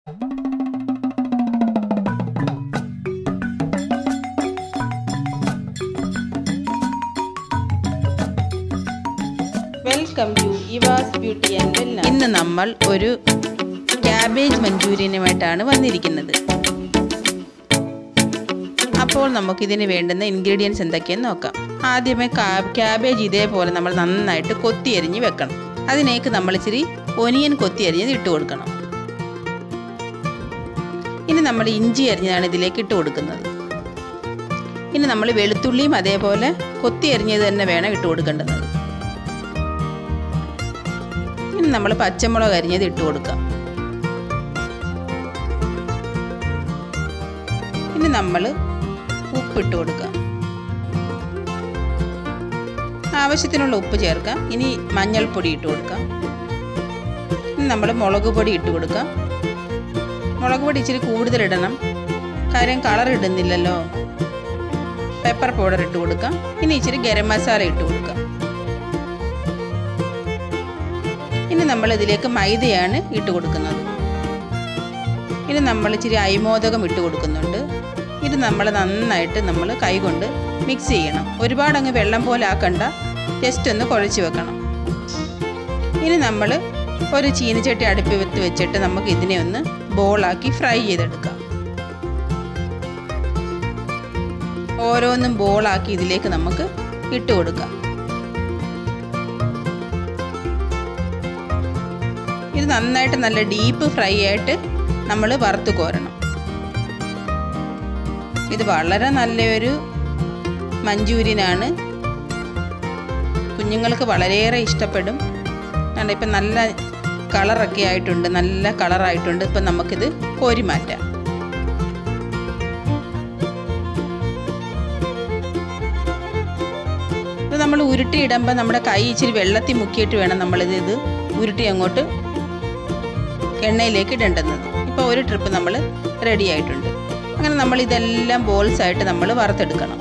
welcome to Eva's beauty and wellness ഇന്ന് നമ്മൾ ഒരു ക്യാബേജ് മഞ്ചൂരിയനുമായിട്ടാണ് വന്നിരിക്കുന്നത് അപ്പോൾ നമുക്കിതിന് വേണ്ടുന്ന ഇൻഗ്രീഡിയൻസ് എന്തൊക്കെയെന്ന് നോക്കാം ആദ്യമേ കാ- ക്യാബേജ് ഇതേപോലെ നമ്മൾ നന്നായിട്ട് കൊത്തി എരിഞ്ഞ് വെക്കണം അതിനേക്ക് നമ്മൾ ഇച്ചിരി ഒനിയൻ കൊത്തി എരിഞ്ഞത് ഇട്ട് കൊടുക്കണം ഇനി നമ്മൾ ഇഞ്ചി അരിഞ്ഞതാണ് ഇതിലേക്ക് ഇട്ട് കൊടുക്കുന്നത് ഇനി നമ്മൾ വെളുത്തുള്ളിയും അതേപോലെ കൊത്തി എരിഞ്ഞത് തന്നെ വേണം ഇട്ട് കൊടുക്കേണ്ടത് ഇനി നമ്മൾ പച്ചമുളക് അരിഞ്ഞത് ഇട്ട് കൊടുക്കാം ഇനി നമ്മൾ ഉപ്പിട്ട് കൊടുക്കാം ആവശ്യത്തിനുള്ള ഉപ്പ് ചേർക്കാം ഇനി മഞ്ഞൾപ്പൊടി ഇട്ട് കൊടുക്കാം ഇനി നമ്മൾ മുളക് പൊടി ഇട്ട് കൊടുക്കാം മുളക് പൊടി ഇച്ചിരി കൂടുതൽ ഇടണം കാര്യം കളർ ഇടുന്നില്ലല്ലോ പെപ്പർ പൗഡർ ഇട്ട് കൊടുക്കാം ഇനി ഇച്ചിരി ഗരം മസാല ഇട്ട് കൊടുക്കാം ഇനി നമ്മൾ ഇതിലേക്ക് മൈദയാണ് ഇട്ട് കൊടുക്കുന്നത് ഇനി നമ്മൾ ഇച്ചിരി അയമോദകം ഇട്ട് കൊടുക്കുന്നുണ്ട് ഇത് നമ്മൾ നന്നായിട്ട് നമ്മൾ കൈകൊണ്ട് മിക്സ് ചെയ്യണം ഒരുപാട് അങ്ങ് വെള്ളം പോലെ ആക്കണ്ട ജസ്റ്റ് ഒന്ന് കുഴച്ച് വെക്കണം ഇനി നമ്മൾ ഒരു ചീനിച്ചട്ടി അടുപ്പിൽ വെത്ത് വെച്ചിട്ട് നമുക്ക് ഇതിനെ ഒന്ന് ബോളാക്കി ഫ്രൈ ചെയ്തെടുക്കാം ഓരോന്നും ബോളാക്കി ഇതിലേക്ക് നമുക്ക് ഇട്ട് കൊടുക്കാം ഇത് നന്നായിട്ട് നല്ല ഡീപ്പ് ഫ്രൈ ആയിട്ട് നമ്മൾ വറുത്ത് കോരണം ഇത് വളരെ നല്ലൊരു മഞ്ചൂരിയനാണ് കുഞ്ഞുങ്ങൾക്ക് വളരെയേറെ ഇഷ്ടപ്പെടും കണ്ടോ ഇപ്പം നല്ല കളറൊക്കെ ആയിട്ടുണ്ട് നല്ല കളറായിട്ടുണ്ട് ഇപ്പം നമുക്കിത് കോരി മാറ്റാം ഇത് നമ്മൾ ഉരുട്ടി ഇടുമ്പോൾ നമ്മുടെ കൈ ഇച്ചിരി വെള്ളത്തിൽ മുക്കിയിട്ട് വേണം നമ്മളിത് ഇത് ഉരുട്ടി അങ്ങോട്ട് എണ്ണയിലേക്ക് ഇടേണ്ടുന്നത് ഇപ്പോൾ ഒരു ട്രിപ്പ് നമ്മൾ റെഡി ആയിട്ടുണ്ട് അങ്ങനെ നമ്മൾ ഇതെല്ലാം ബോൾസ് ആയിട്ട് നമ്മൾ വറുത്തെടുക്കണം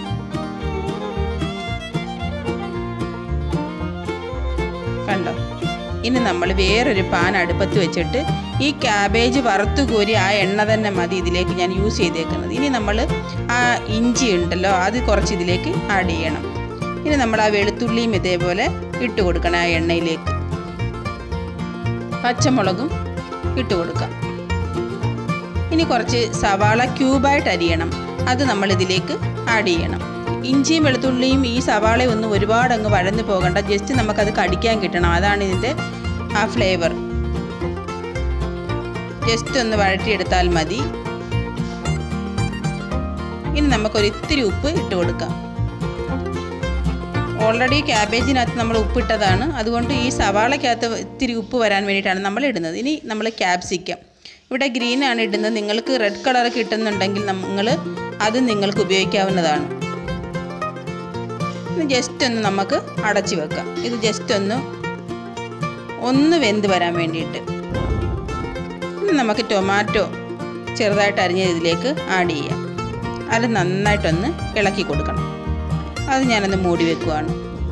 കണ്ടോ ഇനി നമ്മൾ വേറൊരു പാൻ അടുപ്പത്ത് വെച്ചിട്ട് ഈ ക്യാബേജ് വറുത്തു കോരി ആ എണ്ണ തന്നെ മതി ഇതിലേക്ക് ഞാൻ യൂസ് ചെയ്തേക്കുന്നത് ഇനി നമ്മൾ ആ ഇഞ്ചി ഉണ്ടല്ലോ അത് കുറച്ച് ഇതിലേക്ക് ആഡ് ചെയ്യണം ഇനി നമ്മൾ ആ വെളുത്തുള്ളിയും ഇതേപോലെ ഇട്ട് കൊടുക്കണം ആ എണ്ണയിലേക്ക് പച്ചമുളകും ഇട്ട് കൊടുക്കാം ഇനി കുറച്ച് സവാള ക്യൂബായിട്ട് അരിയണം അത് നമ്മൾ ഇതിലേക്ക് ആഡ് ചെയ്യണം ഇഞ്ചിയും വെളുത്തുള്ളിയും ഈ സവാളയും ഒന്നും ഒരുപാട് അങ്ങ് വഴന്നു പോകണ്ട ജസ്റ്റ് നമുക്കത് കടിക്കാൻ കിട്ടണം അതാണ് ഇതിൻ്റെ ആ ഫ്ലേവർ ജസ്റ്റ് ഒന്ന് വഴറ്റിയെടുത്താൽ മതി ഇനി നമുക്കൊരു ഇത്തിരി ഉപ്പ് ഇട്ട് കൊടുക്കാം ഓൾറെഡി ക്യാബേജിനകത്ത് നമ്മൾ ഉപ്പിട്ടതാണ് അതുകൊണ്ട് ഈ സവാളയ്ക്കകത്ത് ഇത്തിരി ഉപ്പ് വരാൻ വേണ്ടിയിട്ടാണ് നമ്മൾ ഇടുന്നത് ഇനി നമ്മൾ ക്യാപ്സിക്കം ഇവിടെ ഗ്രീൻ ആണ് ഇടുന്നത് നിങ്ങൾക്ക് റെഡ് കളർ കിട്ടുന്നുണ്ടെങ്കിൽ നിങ്ങൾ അത് നിങ്ങൾക്ക് ഉപയോഗിക്കാവുന്നതാണ് ഇത് ജസ്റ്റ് ഒന്ന് നമുക്ക് അടച്ചു വെക്കാം ഇത് ജസ്റ്റ് ഒന്ന് ഒന്ന് വെന്ത് വരാൻ വേണ്ടിയിട്ട് ഇനി നമുക്ക് ടൊമാറ്റോ ചെറുതായിട്ട് അരിഞ്ഞത് ഇതിലേക്ക് ആഡ് ചെയ്യാം അത് നന്നായിട്ടൊന്ന് ഇളക്കി കൊടുക്കണം അത് ഞാനൊന്ന് മൂടി വെക്കുവാണ്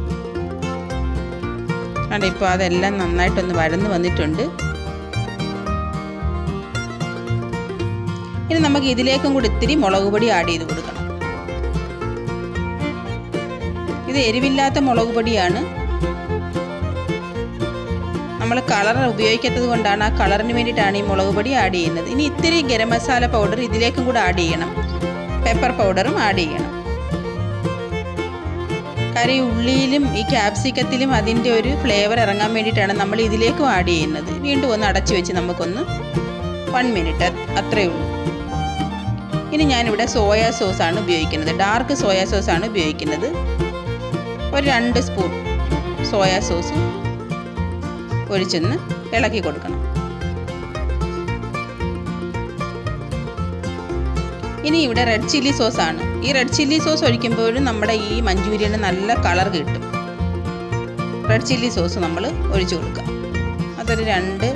അവിടെ ഇപ്പോൾ അതെല്ലാം നന്നായിട്ടൊന്ന് വഴന്ന് വന്നിട്ടുണ്ട് ഇനി നമുക്ക് ഇതിലേക്കും കൂടി ഇത്തിരി മുളക് പൊടി ആഡ് ചെയ്ത് കൊടുക്കണം ഇത് എരിവില്ലാത്ത മുളക് പൊടിയാണ് നമ്മൾ കളർ ഉപയോഗിക്കാത്തത് കൊണ്ടാണ് ആ കളറിന് വേണ്ടിയിട്ടാണ് ഈ മുളക് പൊടി ആഡ് ചെയ്യുന്നത് ഇനി ഇത്തിരി ഗരം മസാല പൗഡർ ഇതിലേക്കും കൂടെ ആഡ് ചെയ്യണം പെപ്പർ പൗഡറും ആഡ് ചെയ്യണം കാര്യം ഈ ഉള്ളിയിലും ഈ ക്യാപ്സിക്കത്തിലും അതിൻ്റെ ഒരു ഫ്ലേവർ ഇറങ്ങാൻ വേണ്ടിയിട്ടാണ് നമ്മൾ ഇതിലേക്കും ആഡ് ചെയ്യുന്നത് വീണ്ടും ഒന്ന് അടച്ചു വെച്ച് നമുക്കൊന്ന് വൺ മിനിറ്റ് അത്രയേ ഉള്ളൂ ഇനി ഞാനിവിടെ സോയ സോസാണ് ഉപയോഗിക്കുന്നത് ഡാർക്ക് സോയ സോസാണ് ഉപയോഗിക്കുന്നത് ഒരു രണ്ട് സ്പൂൺ സോയ സോസും ഒഴിച്ചൊന്ന് ഇളക്കി കൊടുക്കണം ഇനി ഇവിടെ റെഡ് ചില്ലി സോസ് ആണ് ഈ റെഡ് ചില്ലി സോസ് ഒഴിക്കുമ്പോഴും നമ്മുടെ ഈ മഞ്ചൂരിയന് നല്ല കളർ കിട്ടും റെഡ് ചില്ലി സോസ് നമ്മൾ ഒഴിച്ചു കൊടുക്കാം അതൊരു രണ്ട്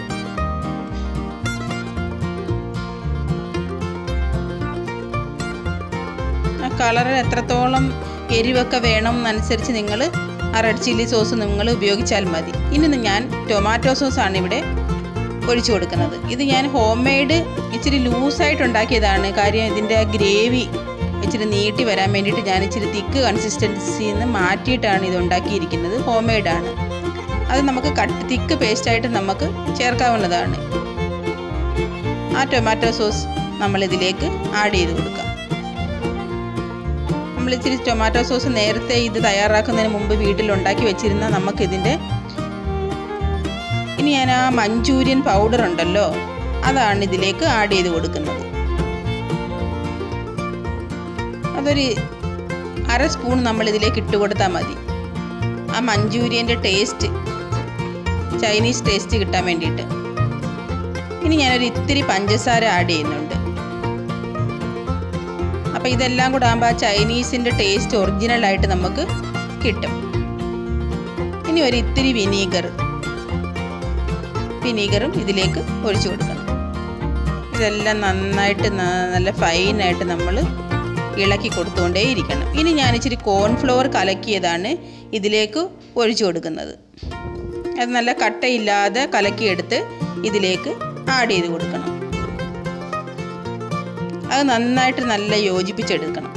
ആ കളർ എത്രത്തോളം എരിവൊക്കെ വേണം എന്നനുസരിച്ച് നിങ്ങൾ ആ റെഡ് ചില്ലി സോസ് നിങ്ങൾ ഉപയോഗിച്ചാൽ മതി ഇനി ഞാൻ ടൊമാറ്റോ സോസാണ് ഇവിടെ ഒഴിച്ചു കൊടുക്കുന്നത് ഇത് ഞാൻ ഹോം മെയ്ഡ് ഇച്ചിരി ലൂസായിട്ട് ഉണ്ടാക്കിയതാണ് കാര്യം ഇതിൻ്റെ ഗ്രേവി ഇച്ചിരി നീട്ടി വരാൻ വേണ്ടിയിട്ട് ഞാൻ ഇച്ചിരി തിക്ക് കൺസിസ്റ്റൻസിയിൽ നിന്ന് മാറ്റിയിട്ടാണ് ഇത് ഉണ്ടാക്കിയിരിക്കുന്നത് ഹോം മെയ്ഡാണ് അത് നമുക്ക് കട്ട് തിക്ക് പേസ്റ്റായിട്ട് നമുക്ക് ചേർക്കാവുന്നതാണ് ആ ടൊമാറ്റോ സോസ് നമ്മളിതിലേക്ക് ആഡ് ചെയ്ത് കൊടുക്കാം നമ്മൾ ഇച്ചിരി ടൊമാറ്റോ സോസ് നേരത്തെ ഇത് തയ്യാറാക്കുന്നതിന് മുമ്പ് വീട്ടിൽ ഉണ്ടാക്കി വെച്ചിരുന്ന നമുക്കിതിൻ്റെ ഇനി ഞാൻ ആ മഞ്ചൂരിയൻ പൗഡർ ഉണ്ടല്ലോ അതാണ് ഇതിലേക്ക് ആഡ് ചെയ്ത് കൊടുക്കുന്നത് അതൊരു അര സ്പൂൺ നമ്മൾ ഇതിലേക്ക് ഇട്ട് കൊടുത്താൽ മതി ആ മഞ്ചൂരിയൻ്റെ ടേസ്റ്റ് ചൈനീസ് ടേസ്റ്റ് കിട്ടാൻ വേണ്ടിയിട്ട് ഇനി ഞാനൊരു ഇത്തിരി പഞ്ചസാര ആഡ് ചെയ്യുന്നുണ്ട് അപ്പോൾ ഇതെല്ലാം കൂടെ ആകുമ്പോൾ ആ ചൈനീസിൻ്റെ ടേസ്റ്റ് ഒറിജിനലായിട്ട് നമുക്ക് കിട്ടും ഇനി ഒരു ഇത്തിരി വിനീഗർ വിനീഗറും ഇതിലേക്ക് ഒഴിച്ചു കൊടുക്കണം ഇതെല്ലാം നന്നായിട്ട് നല്ല ഫൈനായിട്ട് നമ്മൾ ഇളക്കി കൊടുത്തുകൊണ്ടേ ഇരിക്കണം ഇനി ഞാൻ ഇച്ചിരി കോൺഫ്ലവർ കലക്കിയതാണ് ഇതിലേക്ക് ഒഴിച്ചു കൊടുക്കുന്നത് അത് നല്ല കട്ടയില്ലാതെ കലക്കിയെടുത്ത് ഇതിലേക്ക് ആഡ് ചെയ്ത് കൊടുക്കണം അത് നന്നായിട്ട് നല്ല യോജിപ്പിച്ചെടുക്കണം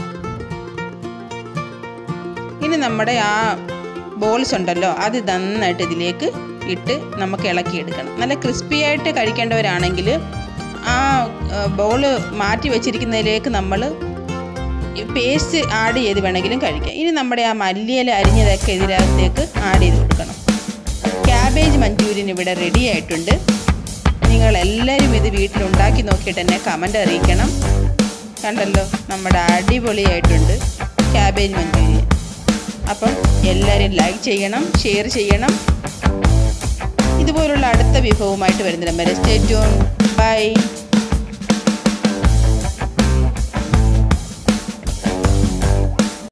ഇനി നമ്മുടെ ആ ബോൾസ് ഉണ്ടല്ലോ അത് നന്നായിട്ട് ഇതിലേക്ക് ഇട്ട് നമുക്ക് ഇളക്കിയെടുക്കണം നല്ല ക്രിസ്പി ആയിട്ട് കഴിക്കേണ്ടവരാണെങ്കിൽ ആ ബോൾ മാറ്റി വെച്ചിരിക്കുന്നതിലേക്ക് നമ്മൾ പേസ്റ്റ് ആഡ് ചെയ്ത് വേണമെങ്കിലും കഴിക്കാം ഇനി നമ്മുടെ ആ മല്ലിയില അരിഞ്ഞതൊക്കെ ഇതിനകത്തേക്ക് ആഡ് ചെയ്ത് കൊടുക്കണം ക്യാബേജ് മഞ്ചൂരിയൻ ഇവിടെ റെഡി ആയിട്ടുണ്ട് നിങ്ങളെല്ലാവരും ഇത് വീട്ടിലുണ്ടാക്കി നോക്കിയിട്ട് എന്നെ കമൻ്റ് അറിയിക്കണം കണ്ടല്ലോ നമ്മുടെ അടിപൊളിയായിട്ടുണ്ട് ക്യാബേജ് മഞ്ചൂരിയൻ അപ്പം എല്ലാവരും ലൈക്ക് ചെയ്യണം ഷെയർ ചെയ്യണം ഇതുപോലുള്ള അടുത്ത വിഭവമായിട്ട് വരുന്നില്ല വരെ സ്റ്റേ ട്യൂൺ ബൈ